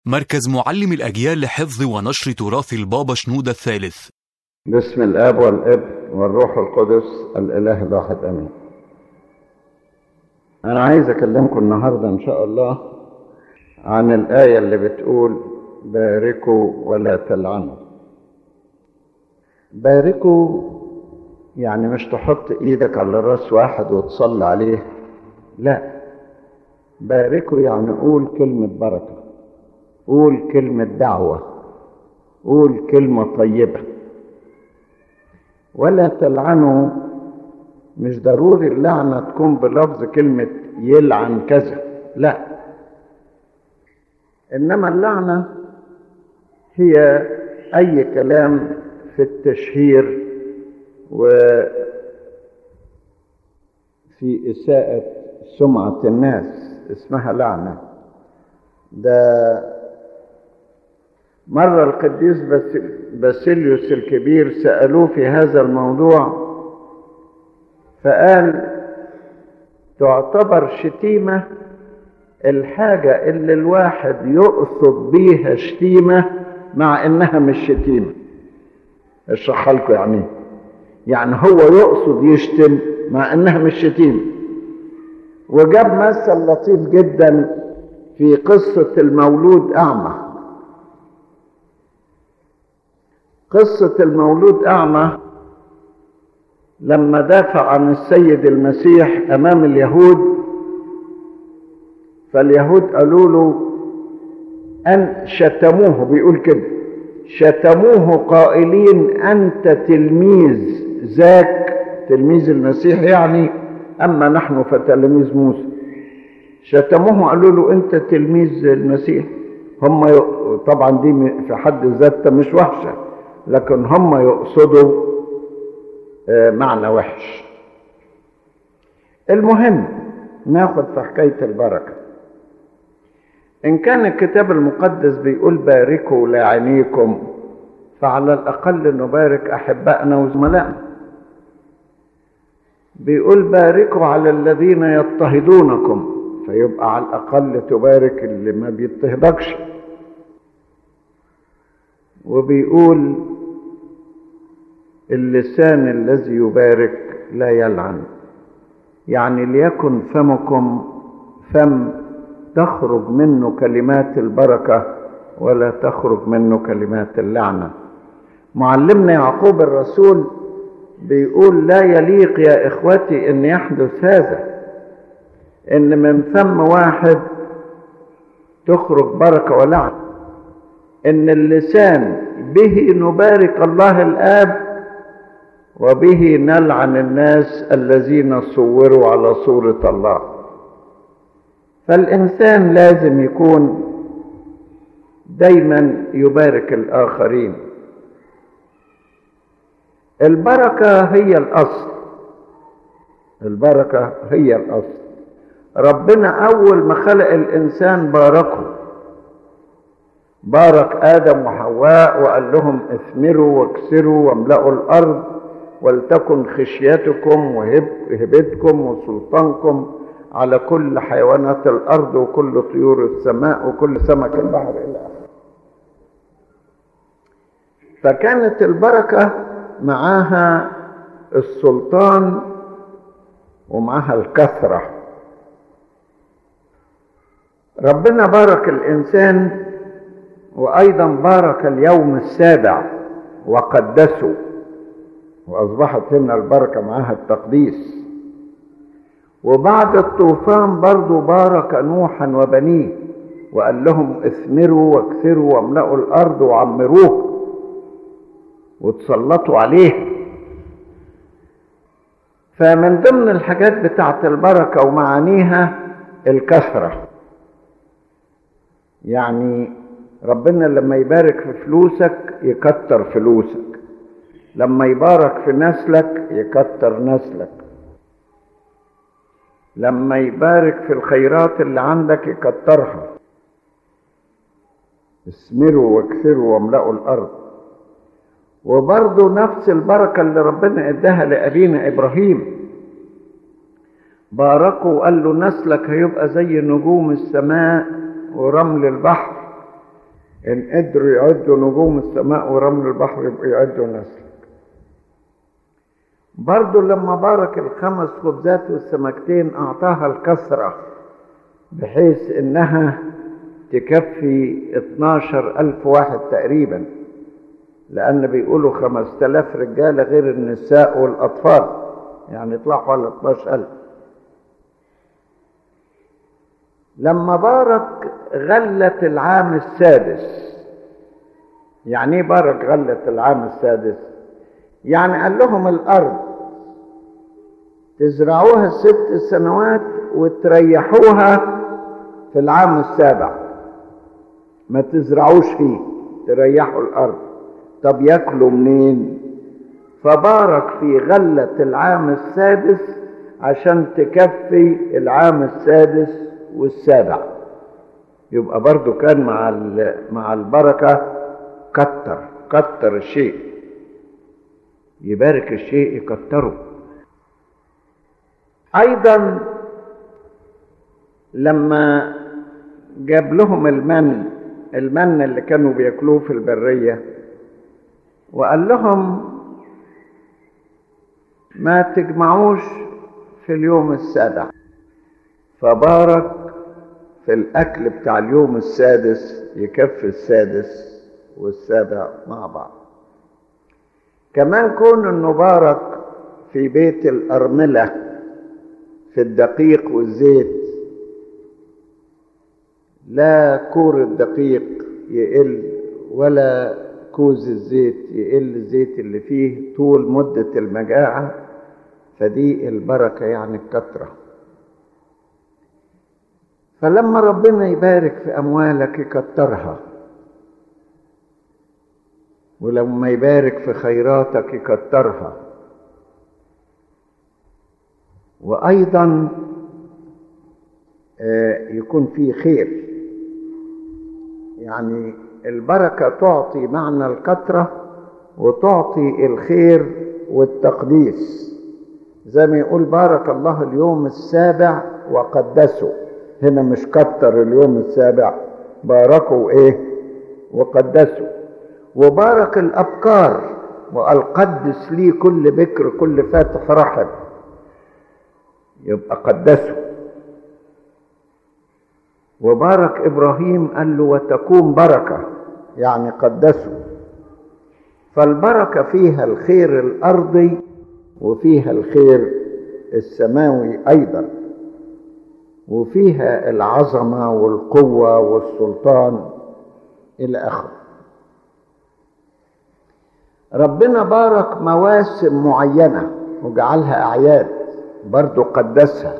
مركز معلم الأجيال لحفظ ونشر تراث البابا شنودة الثالث بسم الاب والابن والروح القدس الاله الواحد امين انا عايز اكلمكم النهارده ان شاء الله عن الايه اللي بتقول باركوا ولا تلعنوا باركوا يعني مش تحط ايدك على راس واحد وتصلي عليه لا باركوا يعني قول كلمه بركه قول كلمه دعوه قول كلمه طيبه ولا تلعنوا مش ضروري اللعنة تكون بلفظ كلمة يلعن كذا لا إنما اللعنة هي أي كلام في التشهير وفي إساءة سمعة الناس اسمها لعنة ده مرة القديس باسيليوس الكبير سألوه في هذا الموضوع فقال تعتبر شتيمة الحاجة اللي الواحد يقصد بيها شتيمة مع انها مش شتيمة اشرحها لكم يعني يعني هو يقصد يشتم مع انها مش شتيمة وجاب مثل لطيف جدا في قصة المولود أعمى قصة المولود أعمى لما دافع عن السيد المسيح أمام اليهود فاليهود قالوا له أن شتموه بيقول كده شتموه قائلين أنت تلميذ ذاك تلميذ المسيح يعني أما نحن فتلاميذ موسى شتموه قالوا له أنت تلميذ المسيح هم طبعا دي في حد ذاتها مش وحشه لكن هم يقصدوا معنى وحش المهم ناخد في حكاية البركة إن كان الكتاب المقدس بيقول باركوا لاعنيكم فعلى الأقل نبارك أحبائنا وزملائنا بيقول باركوا على الذين يضطهدونكم فيبقى على الأقل تبارك اللي ما بيضطهدكش وبيقول اللسان الذي يبارك لا يلعن يعني ليكن فمكم فم تخرج منه كلمات البركه ولا تخرج منه كلمات اللعنه معلمنا يعقوب الرسول بيقول لا يليق يا اخوتي ان يحدث هذا ان من فم واحد تخرج بركه ولعنه ان اللسان به نبارك الله الاب وبه نلعن الناس الذين صوروا على صوره الله فالانسان لازم يكون دايما يبارك الاخرين البركه هي الاصل البركه هي الاصل ربنا اول ما خلق الانسان باركه بارك آدم وحواء وقال لهم اثمروا واكسروا واملأوا الأرض ولتكن خشيتكم وهبتكم وسلطانكم على كل حيوانات الأرض وكل طيور السماء وكل سمك البحر إلى آخره فكانت البركة معاها السلطان ومعاها الكثرة ربنا بارك الإنسان وايضا بارك اليوم السابع وقدسه واصبحت هنا البركه معها التقديس وبعد الطوفان برضو بارك نوحا وبنيه وقال لهم اثمروا واكثروا واملأوا الارض وعمروه وتسلطوا عليه فمن ضمن الحاجات بتاعت البركه ومعانيها الكثره يعني ربنا لما يبارك في فلوسك يكتر فلوسك لما يبارك في نسلك يكتر نسلك لما يبارك في الخيرات اللي عندك يكترها اسمروا واكثروا واملأوا الأرض وبرضه نفس البركة اللي ربنا اداها لأبينا إبراهيم باركه وقال له نسلك هيبقى زي نجوم السماء ورمل البحر إن قدروا يعدوا نجوم السماء ورمل البحر يبقوا يعدوا نسلك برضو لما بارك الخمس خبزات والسمكتين أعطاها الكسرة بحيث إنها تكفي 12 ألف واحد تقريبا لأن بيقولوا 5000 رجالة غير النساء والأطفال يعني يطلعوا على 12 ألف لما بارك غلة العام السادس يعني ايه بارك غلة العام السادس يعني قال لهم الأرض تزرعوها ست سنوات وتريحوها في العام السابع ما تزرعوش فيه تريحوا الأرض طب ياكلوا منين فبارك في غلة العام السادس عشان تكفي العام السادس والسابع يبقى برضو كان مع مع البركة كتر كتر الشيء يبارك الشيء يكتره أيضا لما جاب لهم المن المن اللي كانوا بياكلوه في البرية وقال لهم ما تجمعوش في اليوم السابع فبارك في الأكل بتاع اليوم السادس يكفي السادس والسابع مع بعض كمان كون انه بارك في بيت الأرملة في الدقيق والزيت لا كور الدقيق يقل ولا كوز الزيت يقل الزيت اللي فيه طول مدة المجاعة فدي البركة يعني الكثرة فلما ربنا يبارك في أموالك يكترها ولما يبارك في خيراتك يكترها وأيضا يكون في خير يعني البركة تعطي معنى الكثرة وتعطي الخير والتقديس زي ما يقول بارك الله اليوم السابع وقدسه هنا مش كتر اليوم السابع باركوا ايه وقدسوا وبارك الابكار وقال قدس لي كل بكر كل فاتح رحب يبقى قدسوا وبارك ابراهيم قال له وتكون بركه يعني قدسوا فالبركه فيها الخير الارضي وفيها الخير السماوي ايضا وفيها العظمه والقوه والسلطان الى اخره ربنا بارك مواسم معينه وجعلها اعياد برضو قدسها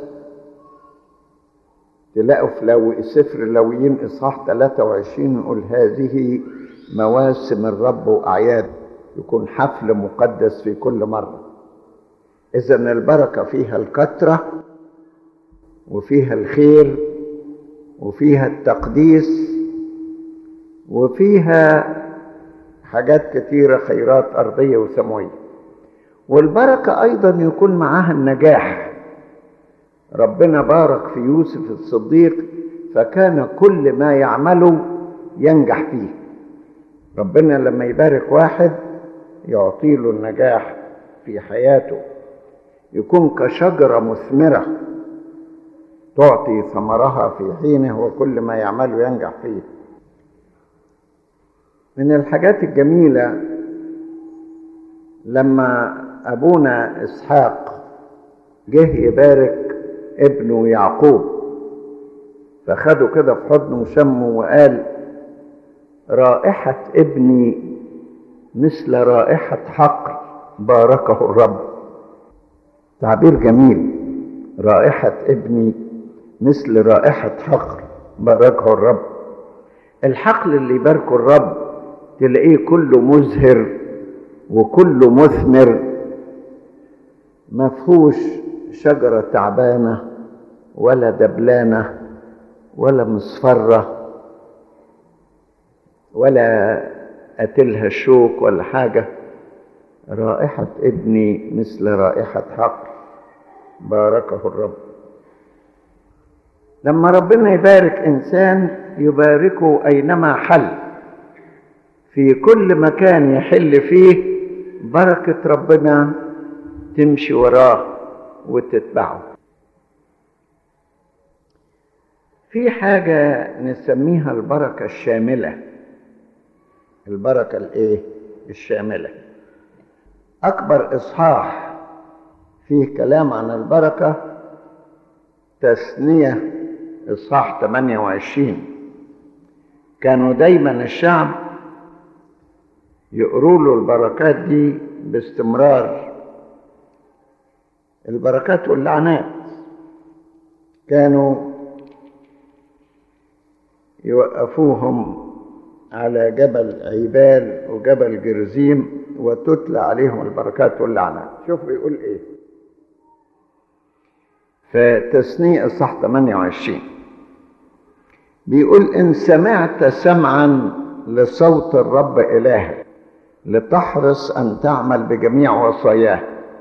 تلاقوا في لو سفر اللويين اصحاح 23 يقول هذه مواسم الرب واعياد يكون حفل مقدس في كل مره اذا البركه فيها الكثره وفيها الخير وفيها التقديس وفيها حاجات كتيره خيرات ارضيه وسماويه والبركه ايضا يكون معاها النجاح ربنا بارك في يوسف الصديق فكان كل ما يعمله ينجح فيه ربنا لما يبارك واحد يعطي له النجاح في حياته يكون كشجره مثمره تعطي ثمرها في حينه وكل ما يعمله ينجح فيه من الحاجات الجميله لما ابونا اسحاق جه يبارك ابنه يعقوب فخده كده في حضنه وشمه وقال رائحة ابني مثل رائحة حقل باركه الرب تعبير جميل رائحة ابني مثل رائحة حقل باركه الرب الحقل اللي يباركه الرب تلاقيه كله مزهر وكله مثمر ما فيهوش شجرة تعبانة ولا دبلانة ولا مصفرة ولا قتلها الشوك ولا حاجة رائحة ابني مثل رائحة حقل باركه الرب لما ربنا يبارك إنسان يباركه أينما حل في كل مكان يحل فيه بركة ربنا تمشي وراه وتتبعه في حاجة نسميها البركة الشاملة البركة الايه الشاملة أكبر إصحاح فيه كلام عن البركة تثنية إصحاح 28 كانوا دايما الشعب يقروا له البركات دي باستمرار البركات واللعنات كانوا يوقفوهم على جبل عيبال وجبل جرزيم وتتلى عليهم البركات واللعنات شوف بيقول ايه فتثنيء الصح 28 بيقول ان سمعت سمعا لصوت الرب الهك لتحرص ان تعمل بجميع وصاياه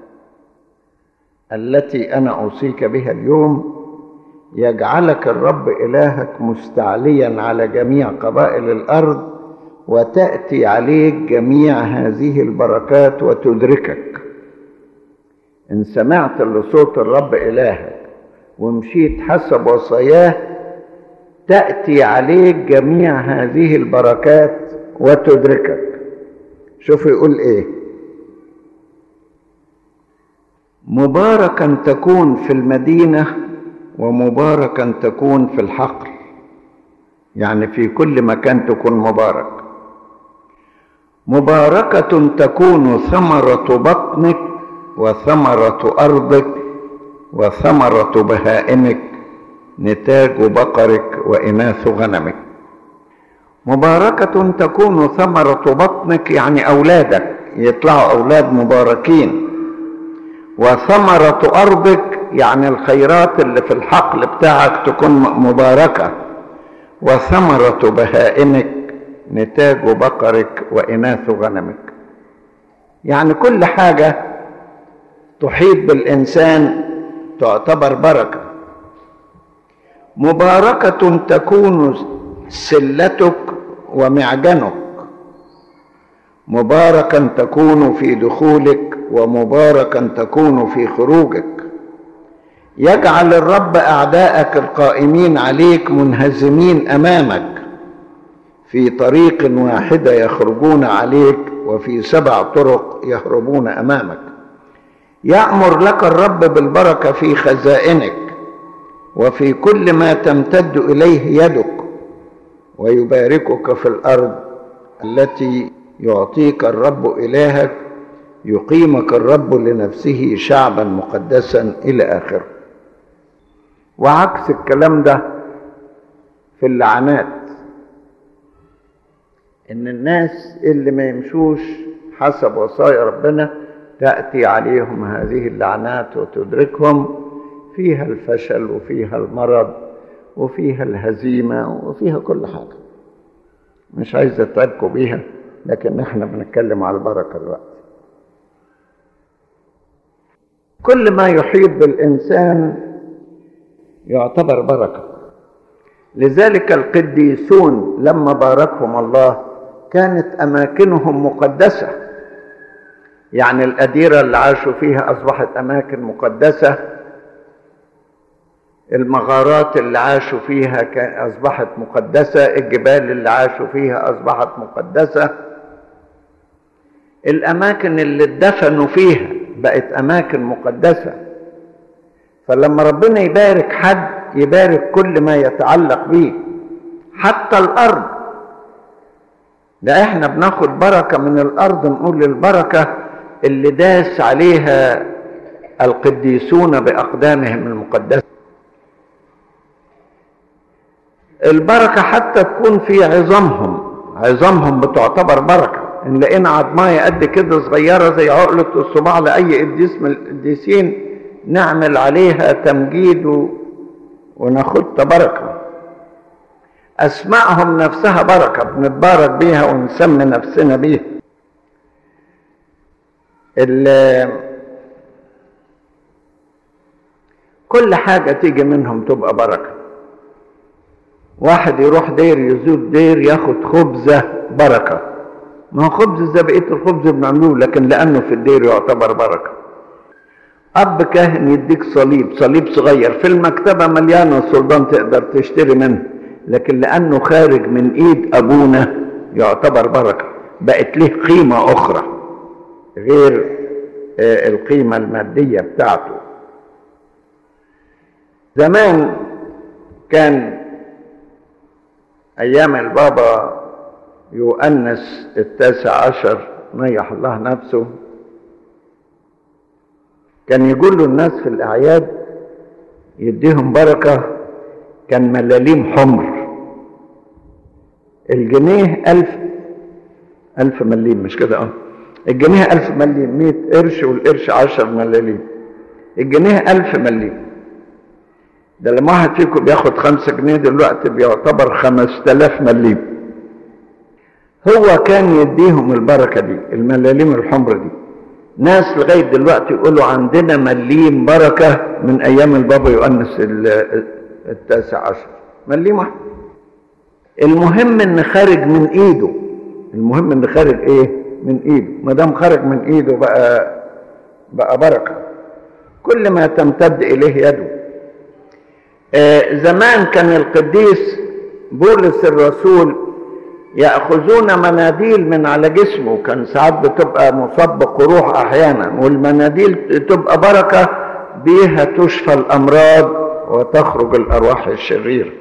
التي انا اوصيك بها اليوم يجعلك الرب الهك مستعليا على جميع قبائل الارض وتاتي عليك جميع هذه البركات وتدركك ان سمعت لصوت الرب الهك ومشيت حسب وصاياه تاتي عليك جميع هذه البركات وتدركك شوف يقول ايه مباركا تكون في المدينه ومباركا تكون في الحقل يعني في كل مكان تكون مبارك مباركة تكون ثمرة بطنك وثمرة أرضك وثمرة بهائمك نتاج بقرك وإناث غنمك مباركة تكون ثمرة بطنك يعني أولادك يطلعوا أولاد مباركين وثمرة أرضك يعني الخيرات اللي في الحقل بتاعك تكون مباركة وثمرة بهائمك نتاج بقرك وإناث غنمك يعني كل حاجة تحيط بالإنسان تعتبر بركة مباركة تكون سلتك ومعجنك مباركا تكون في دخولك ومباركا تكون في خروجك يجعل الرب اعداءك القائمين عليك منهزمين امامك في طريق واحده يخرجون عليك وفي سبع طرق يهربون امامك يامر لك الرب بالبركه في خزائنك وفي كل ما تمتد اليه يدك ويباركك في الارض التي يعطيك الرب الهك يقيمك الرب لنفسه شعبا مقدسا الى اخره وعكس الكلام ده في اللعنات ان الناس اللي ما يمشوش حسب وصايا ربنا تاتي عليهم هذه اللعنات وتدركهم فيها الفشل وفيها المرض وفيها الهزيمه وفيها كل حاجه مش عايز اتعبكم بيها لكن احنا بنتكلم على البركه دلوقتي كل ما يحيط بالانسان يعتبر بركه لذلك القديسون لما باركهم الله كانت اماكنهم مقدسه يعني الاديره اللي عاشوا فيها اصبحت اماكن مقدسه المغارات اللي عاشوا فيها اصبحت مقدسه الجبال اللي عاشوا فيها اصبحت مقدسه الاماكن اللي اتدفنوا فيها بقت اماكن مقدسه فلما ربنا يبارك حد يبارك كل ما يتعلق به حتى الارض ده احنا بناخد بركه من الارض نقول البركه اللي داس عليها القديسون باقدامهم المقدسه البركه حتى تكون في عظامهم عظامهم بتعتبر بركه ان لقينا عظمايه قد كده صغيره زي عقله الصباع لاي قديس من القديسين نعمل عليها تمجيد و... وناخدها بركه اسمائهم نفسها بركه بنتبارك بيها ونسمي نفسنا بيها كل حاجة تيجي منهم تبقى بركة واحد يروح دير يزود دير ياخد خبزة بركة ما هو خبز زي بقيه الخبز بنعملوه لكن لانه في الدير يعتبر بركه اب كاهن يديك صليب صليب صغير في المكتبه مليانه صلبان تقدر تشتري منه لكن لانه خارج من ايد ابونا يعتبر بركه بقت له قيمه اخرى غير القيمه الماديه بتاعته زمان كان ايام البابا يؤنس التاسع عشر نيح الله نفسه كان يقول له الناس في الأعياد يديهم بركة كان ملاليم حمر الجنيه ألف ألف مليم مش كده اه الجنيه ألف مليم مئة قرش والقرش عشر ملاليم الجنيه ألف مليم ده لما واحد فيكم بياخد خمسة جنيه دلوقتي بيعتبر خمس تلاف مليم هو كان يديهم البركة دي الملاليم الحمر دي ناس لغاية دلوقتي يقولوا عندنا مليم بركة من أيام البابا يؤنس التاسع عشر مليم واحد المهم إن خارج من إيده المهم إن خارج إيه من إيده ما دام خارج من إيده بقى بقى بركة كل ما تمتد إليه يده آه زمان كان القديس بولس الرسول يأخذون مناديل من على جسمه كان ساعات بتبقى مصاب بقروح أحيانا والمناديل تبقى بركة بيها تشفى الأمراض وتخرج الأرواح الشريرة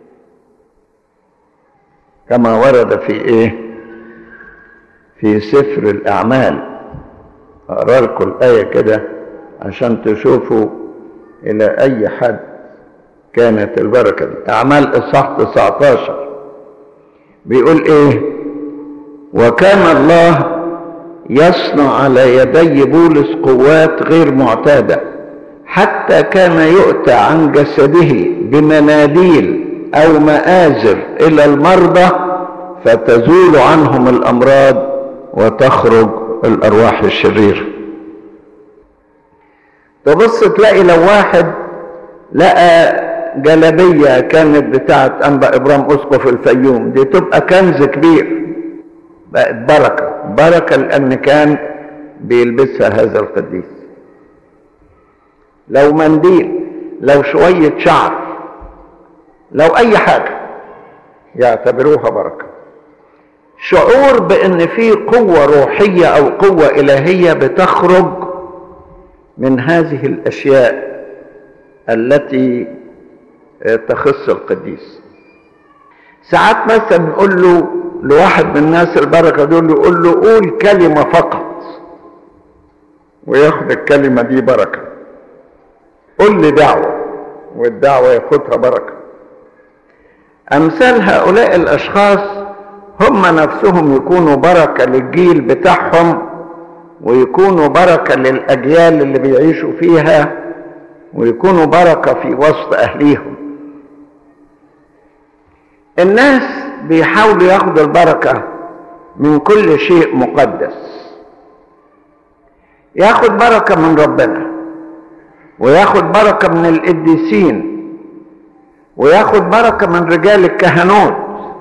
كما ورد في إيه في سفر الأعمال أقرأ لكم الآية كده عشان تشوفوا إلى أي حد كانت البركة دي أعمال إصحاح 19 بيقول ايه وكان الله يصنع على يدي بولس قوات غير معتادة حتى كان يؤتى عن جسده بمناديل او مآزر الى المرضى فتزول عنهم الامراض وتخرج الارواح الشريرة تبص تلاقي لو واحد لقى جلبية كانت بتاعت أنبا إبرام أسقف الفيوم دي تبقى كنز كبير بقت بركة بركة لأن كان بيلبسها هذا القديس لو منديل لو شوية شعر لو أي حاجة يعتبروها بركة شعور بأن في قوة روحية أو قوة إلهية بتخرج من هذه الأشياء التي تخص القديس ساعات مثلا نقول له لواحد من الناس البركه دول يقول له قول كلمه فقط وياخد الكلمه دي بركه قل لي دعوه والدعوه ياخدها بركه امثال هؤلاء الاشخاص هم نفسهم يكونوا بركه للجيل بتاعهم ويكونوا بركه للاجيال اللي بيعيشوا فيها ويكونوا بركه في وسط اهليهم الناس بيحاولوا ياخدوا البركة من كل شيء مقدس ياخد بركة من ربنا وياخد بركة من القديسين وياخد بركة من رجال الكهنوت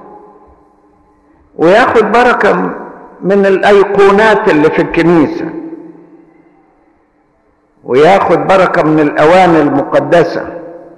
وياخد بركة من الأيقونات اللي في الكنيسة وياخد بركة من الأواني المقدسة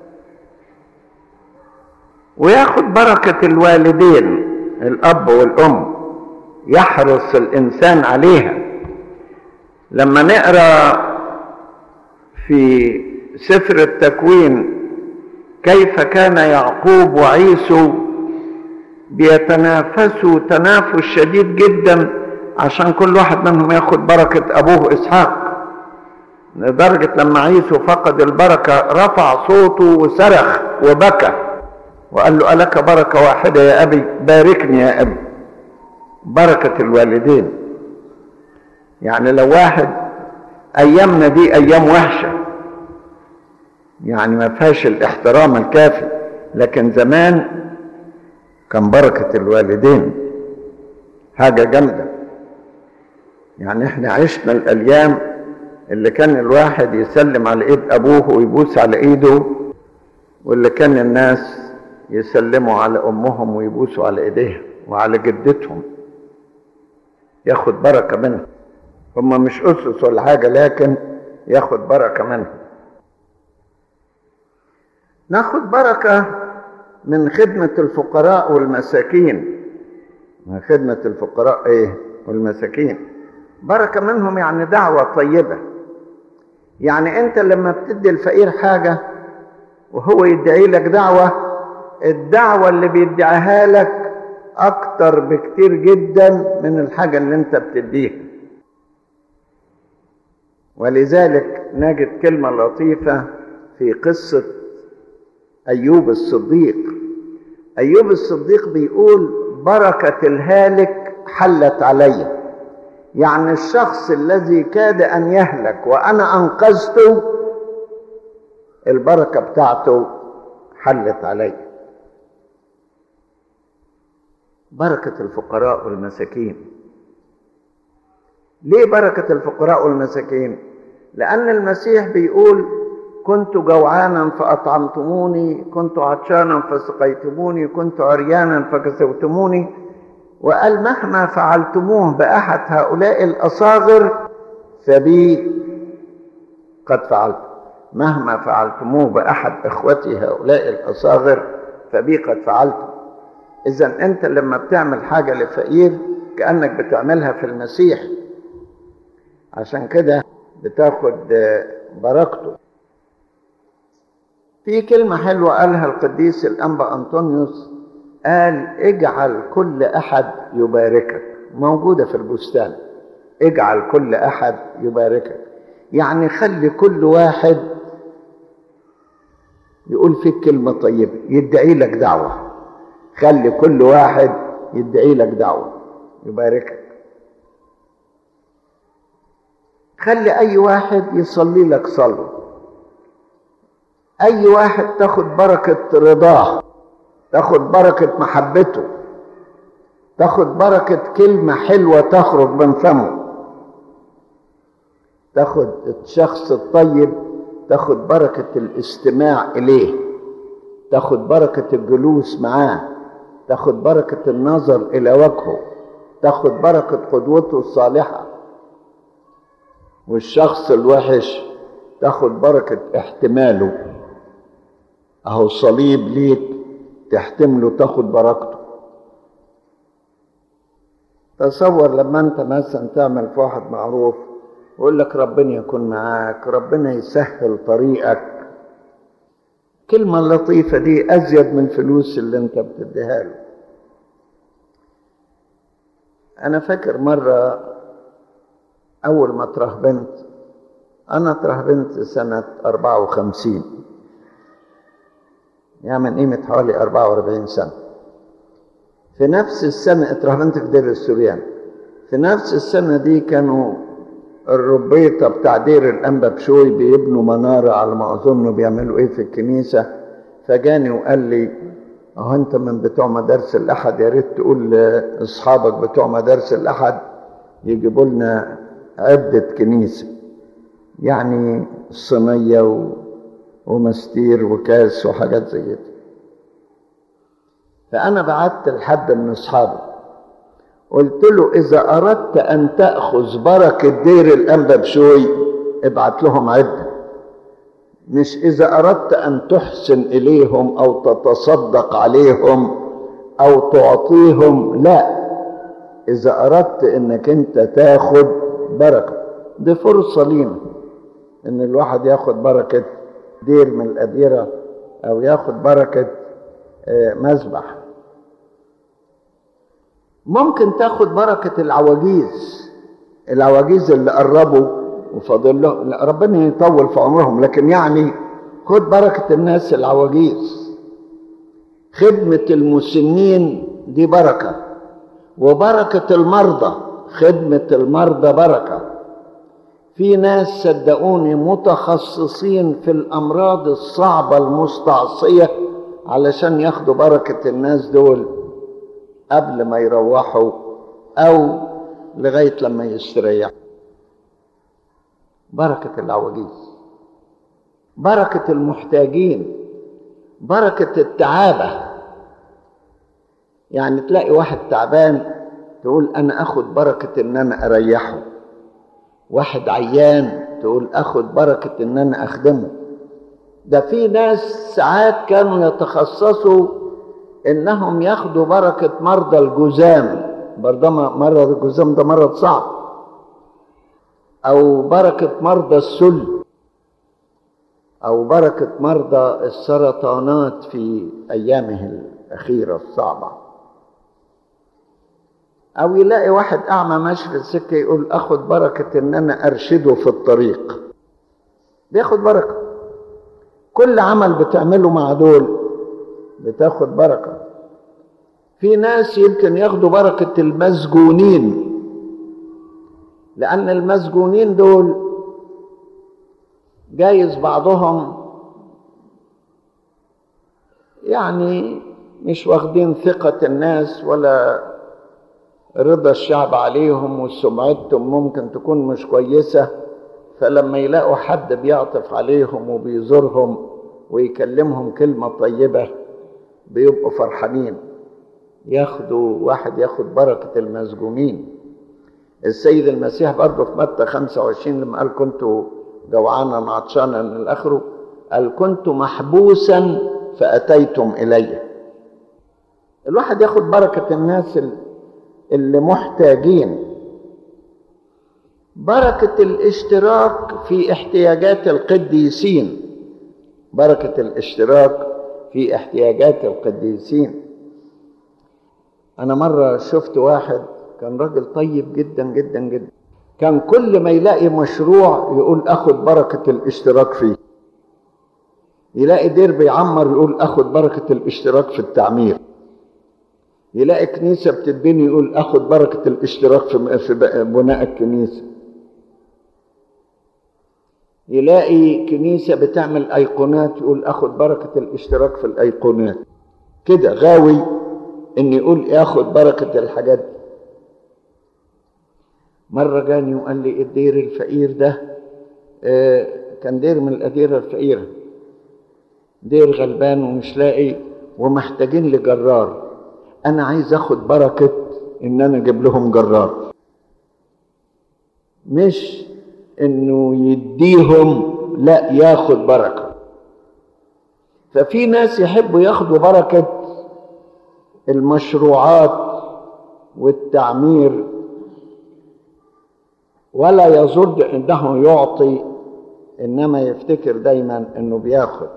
وياخد بركة الوالدين الأب والأم يحرص الإنسان عليها لما نقرأ في سفر التكوين كيف كان يعقوب وعيسو بيتنافسوا تنافس شديد جدا عشان كل واحد منهم ياخد بركة أبوه إسحاق لدرجة لما عيسو فقد البركة رفع صوته وصرخ وبكى وقال له ألك بركة واحدة يا أبي باركني يا أبي بركة الوالدين يعني لو واحد أيامنا دي أيام وحشة يعني ما فيهاش الاحترام الكافي لكن زمان كان بركة الوالدين حاجة جامدة يعني احنا عشنا الأيام اللي كان الواحد يسلم على ايد ابوه ويبوس على ايده واللي كان الناس يسلموا على امهم ويبوسوا على ايديها وعلى جدتهم ياخد بركة منهم هم مش أسس ولا حاجة لكن ياخد بركة منهم ناخد بركة من خدمة الفقراء والمساكين من خدمة الفقراء ايه والمساكين بركة منهم يعني دعوة طيبة يعني انت لما بتدي الفقير حاجة وهو يدعي لك دعوة الدعوة اللي بيدعيها لك اكتر بكتير جدا من الحاجة اللي انت بتديها ولذلك نجد كلمة لطيفة في قصة أيوب الصديق أيوب الصديق بيقول بركة الهالك حلت علي يعني الشخص الذي كاد أن يهلك وأنا أنقذته البركة بتاعته حلت علي بركة الفقراء والمساكين ليه بركة الفقراء والمساكين لأن المسيح بيقول كنت جوعانا فأطعمتموني كنت عطشانا فسقيتموني كنت عريانا فكسوتموني وقال مهما فعلتموه بأحد هؤلاء الأصاغر فبي قد فعلت مهما فعلتموه بأحد إخوتي هؤلاء الأصاغر فبي قد فعلت إذا أنت لما بتعمل حاجة لفقير كأنك بتعملها في المسيح عشان كده بتاخد بركته في كلمة حلوة قالها القديس الأنبا أنطونيوس قال اجعل كل أحد يباركك موجودة في البستان اجعل كل أحد يباركك يعني خلي كل واحد يقول فيك كلمة طيبة يدعي لك دعوة خلي كل واحد يدعي لك دعوة يباركك خلي أي واحد يصلي لك صلوة أي واحد تاخد بركة رضاه تاخد بركة محبته تاخد بركة كلمة حلوة تخرج من فمه تاخد الشخص الطيب تاخد بركة الاستماع إليه تاخد بركة الجلوس معاه تاخد بركة النظر إلى وجهه تاخد بركة قدوته الصالحة والشخص الوحش تاخد بركة احتماله اهو صليب ليك تحتمله تاخد بركته تصور لما انت مثلا تعمل في واحد معروف ويقول لك ربنا يكون معاك ربنا يسهل طريقك كلمة لطيفة دي أزيد من الفلوس اللي أنت بتديها له أنا فاكر مرة أول ما ترهبنت أنا ترهبنت سنة أربعة وخمسين يعني من قيمة حوالي أربعة وأربعين سنة في نفس السنة اترهبنت في دير السوريان في نفس السنة دي كانوا الربيطة بتاع دير الأنبا بشوي بيبنوا منارة على ما أظن بيعملوا إيه في الكنيسة فجاني وقال لي أهو أنت من بتوع مدارس الأحد يا ريت تقول لأصحابك بتوع مدارس الأحد يجيبوا لنا عدة كنيسة يعني صينية و... ومستير وكاس وحاجات زي كده فأنا بعت لحد من أصحابي قلت له إذا أردت أن تأخذ بركة دير الأنبا بشوي ابعت لهم عدة مش إذا أردت أن تحسن إليهم أو تتصدق عليهم أو تعطيهم لا إذا أردت إنك أنت تاخد بركة دي فرصة لينا إن الواحد ياخد بركة دير من الأديرة أو ياخد بركة مذبح ممكن تاخد بركة العواجيز العواجيز اللي قربوا وفاضل له ربنا يطول في عمرهم لكن يعني خد بركة الناس العواجيز خدمة المسنين دي بركة وبركة المرضى خدمة المرضى بركة في ناس صدقوني متخصصين في الأمراض الصعبة المستعصية علشان ياخدوا بركة الناس دول قبل ما يروحوا أو لغاية لما يستريحوا بركة العواجيز بركة المحتاجين بركة التعابة يعني تلاقي واحد تعبان تقول انا اخد بركة ان انا اريحه واحد عيان تقول اخد بركة ان انا اخدمه ده في ناس ساعات كانوا يتخصصوا انهم ياخدوا بركة مرضى الجزام برضه مرض الجزام ده مرض صعب او بركة مرضى السل او بركة مرضى السرطانات في ايامه الاخيرة الصعبة او يلاقي واحد اعمى ماشي في السكة يقول اخد بركة ان انا ارشده في الطريق بياخد بركة كل عمل بتعمله مع دول بتاخد بركة في ناس يمكن ياخدوا بركة المسجونين لأن المسجونين دول جايز بعضهم يعني مش واخدين ثقة الناس ولا رضا الشعب عليهم وسمعتهم ممكن تكون مش كويسة فلما يلاقوا حد بيعطف عليهم وبيزورهم ويكلمهم كلمة طيبة بيبقوا فرحانين ياخدوا واحد ياخد بركة المسجونين السيد المسيح برضه في متى 25 لما قال كنت جوعانا عطشانا من اخره قال كنت محبوسا فاتيتم الي الواحد ياخد بركه الناس اللي محتاجين بركه الاشتراك في احتياجات القديسين بركه الاشتراك في احتياجات القديسين انا مره شفت واحد كان راجل طيب جدا جدا جدا كان كل ما يلاقي مشروع يقول اخد بركة الاشتراك فيه يلاقي دير بيعمر يقول اخد بركة الاشتراك في التعمير يلاقي كنيسة بتتبني يقول اخد بركة الاشتراك في في بناء الكنيسة يلاقي كنيسة بتعمل ايقونات يقول اخد بركة الاشتراك في الايقونات كده غاوي ان يقول ياخد بركة الحاجات دي مرة جاني وقال لي الدير الفقير ده آه كان دير من الأديرة الفقيرة دير غلبان ومش لاقي ومحتاجين لجرار أنا عايز أخد بركة إن أنا أجيب لهم جرار مش إنه يديهم لا ياخد بركة ففي ناس يحبوا ياخدوا بركة المشروعات والتعمير ولا يظن انه يعطي انما يفتكر دايما انه بياخد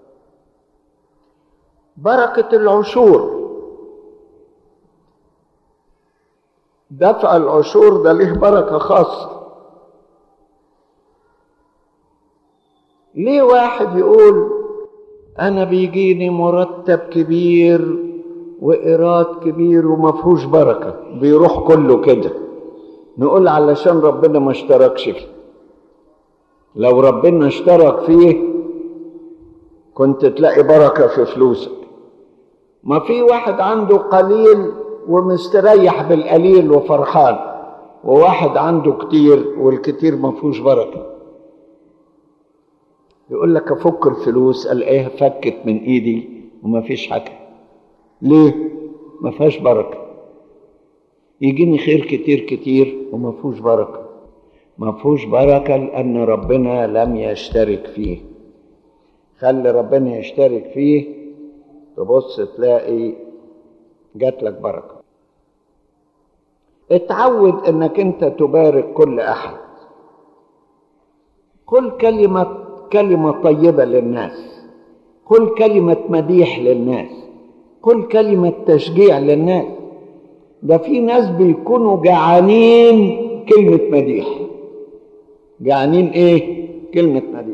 بركه العشور دفع العشور ده له بركه خاصه ليه واحد يقول انا بيجيني مرتب كبير وايراد كبير وما فيهوش بركه بيروح كله كده نقول علشان ربنا ما اشتركش فيه لو ربنا اشترك فيه كنت تلاقي بركة في فلوسك ما في واحد عنده قليل ومستريح بالقليل وفرحان وواحد عنده كتير والكتير ما فيهوش بركة يقول لك افك الفلوس الاقيها فكت من ايدي وما فيش حاجة ليه ما فيهاش بركه يجيني خير كتير كتير وما فيهوش بركة ما فيهوش بركة لأن ربنا لم يشترك فيه خلي ربنا يشترك فيه تبص تلاقي جات لك بركة اتعود انك انت تبارك كل احد قل كلمة كلمة طيبة للناس قل كلمة مديح للناس قل كلمة تشجيع للناس ده في ناس بيكونوا جعانين كلمة مديح جعانين ايه كلمة مديح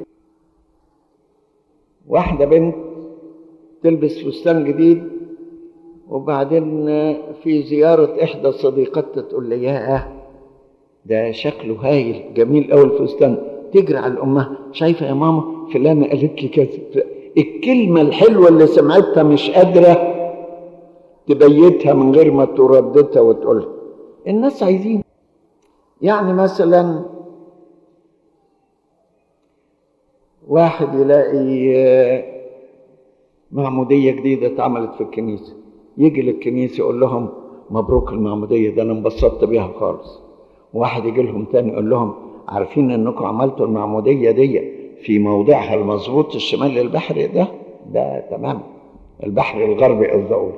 واحدة بنت تلبس فستان جديد وبعدين في زيارة إحدى صديقتها تقول لي ياه ده شكله هايل جميل أوي الفستان تجري على أمها شايفة يا ماما فلانة قالت لي كذا الكلمة الحلوة اللي سمعتها مش قادرة تبيتها من غير ما ترددها وتقولها الناس عايزين يعني مثلا واحد يلاقي معمودية جديدة اتعملت في الكنيسة يجي للكنيسة يقول لهم مبروك المعموديه ده انا انبسطت بيها خالص واحد يجي لهم تاني يقول لهم عارفين انكم عملتوا المعموديه دي في موضعها المظبوط الشمال البحري ده ده تمام البحر الغربي قصدي اقول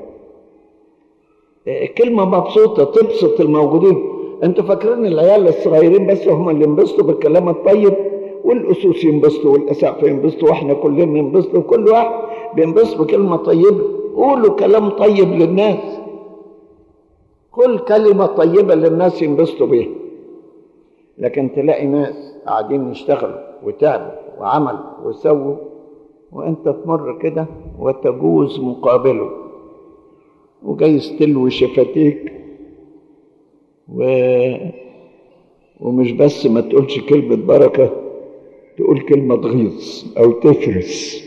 كلمه مبسوطه تبسط الموجودين انتوا فاكرين العيال الصغيرين بس هم اللي ينبسطوا بالكلام الطيب والاسوس ينبسطوا والاسقف ينبسطوا واحنا كلنا ننبسط وكل واحد بينبسط بكلمه طيبه قولوا كلام طيب للناس كل كلمه طيبه للناس ينبسطوا بيها لكن تلاقي ناس قاعدين يشتغلوا وتعبوا وعملوا وسووا وانت تمر كده وتجوز مقابله وجايز تلوي شفتيك و... ومش بس ما تقولش كلمة بركة تقول كلمة تغيظ أو تفرس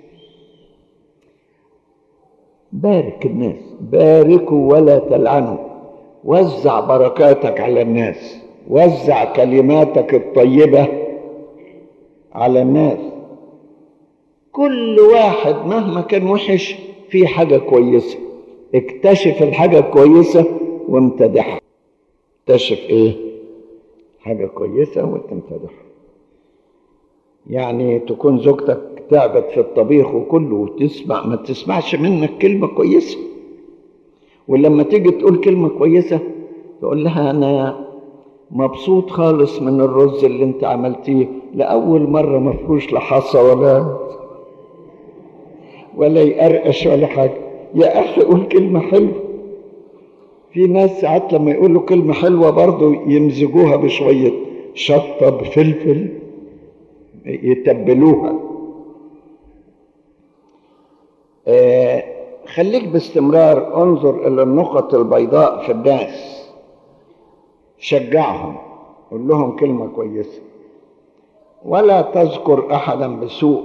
بارك الناس باركوا ولا تلعنوا وزع بركاتك على الناس وزع كلماتك الطيبة على الناس كل واحد مهما كان وحش في حاجة كويسة اكتشف الحاجة الكويسة وامتدحها اكتشف ايه حاجة كويسة وتمتدحها يعني تكون زوجتك تعبت في الطبيخ وكله وتسمع ما تسمعش منك كلمة كويسة ولما تيجي تقول كلمة كويسة تقول لها أنا مبسوط خالص من الرز اللي انت عملتيه لأول مرة ما فيهوش لا حصى ولا ولا يقرقش ولا حاجة يا أخي قول كلمة حلوة في ناس ساعات لما يقولوا كلمة حلوة برضه يمزجوها بشوية شطة بفلفل يتبلوها آه خليك باستمرار انظر إلى النقط البيضاء في الناس شجعهم قول لهم كلمة كويسة ولا تذكر أحدا بسوء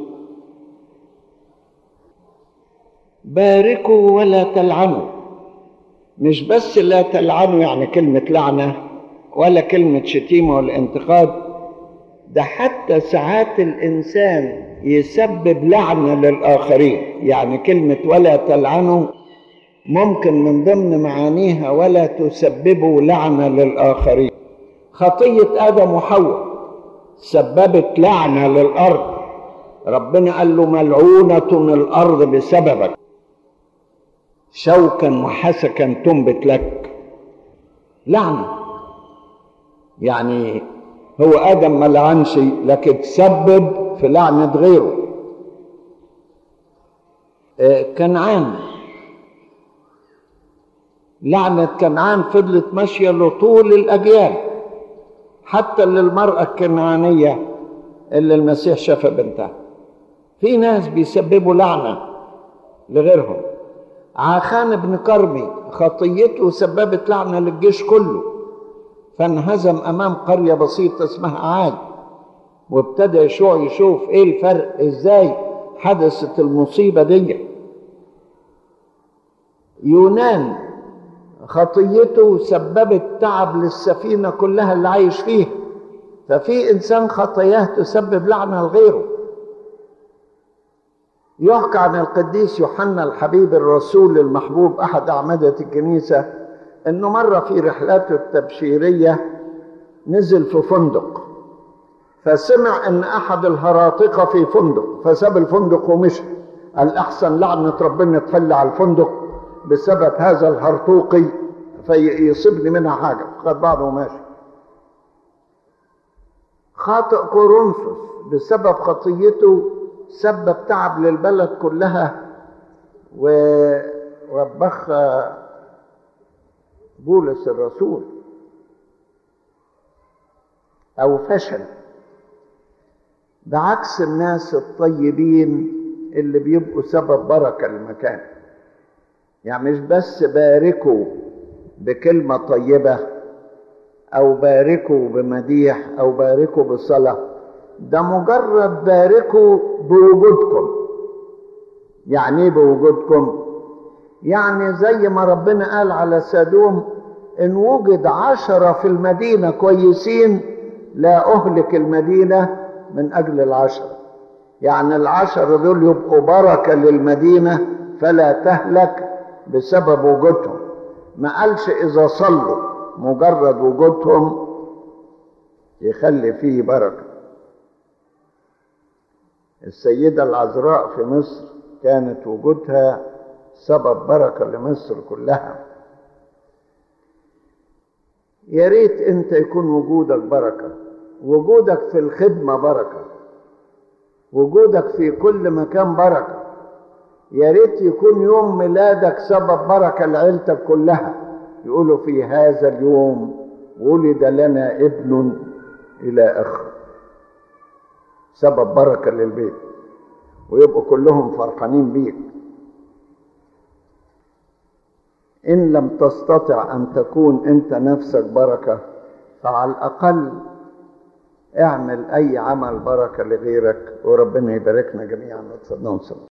باركوا ولا تلعنوا مش بس لا تلعنوا يعني كلمة لعنة ولا كلمة شتيمة ولا انتقاد ده حتى ساعات الإنسان يسبب لعنة للآخرين يعني كلمة ولا تلعنوا ممكن من ضمن معانيها ولا تسببوا لعنة للآخرين خطية آدم وحواء سببت لعنة للأرض ربنا قال له ملعونة الأرض بسببك شوكا وحسكا تنبت لك لعنة يعني هو آدم ما لعنش لكن تسبب في لعنة غيره آه كنعان لعنة كنعان فضلت ماشية لطول الأجيال حتى للمرأة الكنعانية اللي المسيح شاف بنتها في ناس بيسببوا لعنة لغيرهم عاخان بن كرمي خطيته سببت لعنة للجيش كله فانهزم أمام قرية بسيطة اسمها عاد وابتدى يشوع يشوف ايه الفرق ازاي حدثت المصيبة دي يونان خطيته سببت تعب للسفينة كلها اللي عايش فيها ففي إنسان خطاياه تسبب لعنة لغيره يحكى عن القديس يوحنا الحبيب الرسول المحبوب أحد أعمدة الكنيسة إنه مرة في رحلاته التبشيرية نزل في فندق فسمع إن أحد الهراطقة في فندق فساب الفندق ومشي قال أحسن لعنة ربنا تحل على الفندق بسبب هذا الهرطوقي فيصيبني منها حاجة خد بعضه وماشي خاطئ كورنثوس بسبب خطيته سبب تعب للبلد كلها ووبخ بولس الرسول او فشل بعكس الناس الطيبين اللي بيبقوا سبب بركه للمكان يعني مش بس باركوا بكلمه طيبه او باركوا بمديح او باركوا بصلاه ده مجرد باركوا بوجودكم يعني ايه بوجودكم يعني زي ما ربنا قال على سدوم ان وجد عشرة في المدينة كويسين لا اهلك المدينة من اجل العشرة يعني العشرة دول يبقوا بركة للمدينة فلا تهلك بسبب وجودهم ما قالش إذا صلوا مجرد وجودهم يخلي فيه بركة السيدة العذراء في مصر كانت وجودها سبب بركة لمصر كلها يا ريت انت يكون وجودك بركة وجودك في الخدمة بركة وجودك في كل مكان بركة يا ريت يكون يوم ميلادك سبب بركة لعيلتك كلها يقولوا في هذا اليوم ولد لنا ابن إلى آخره سبب بركة للبيت ويبقوا كلهم فرحانين بيك إن لم تستطع أن تكون أنت نفسك بركة فعلى الأقل اعمل أي عمل بركة لغيرك وربنا يباركنا جميعا وتصدقوا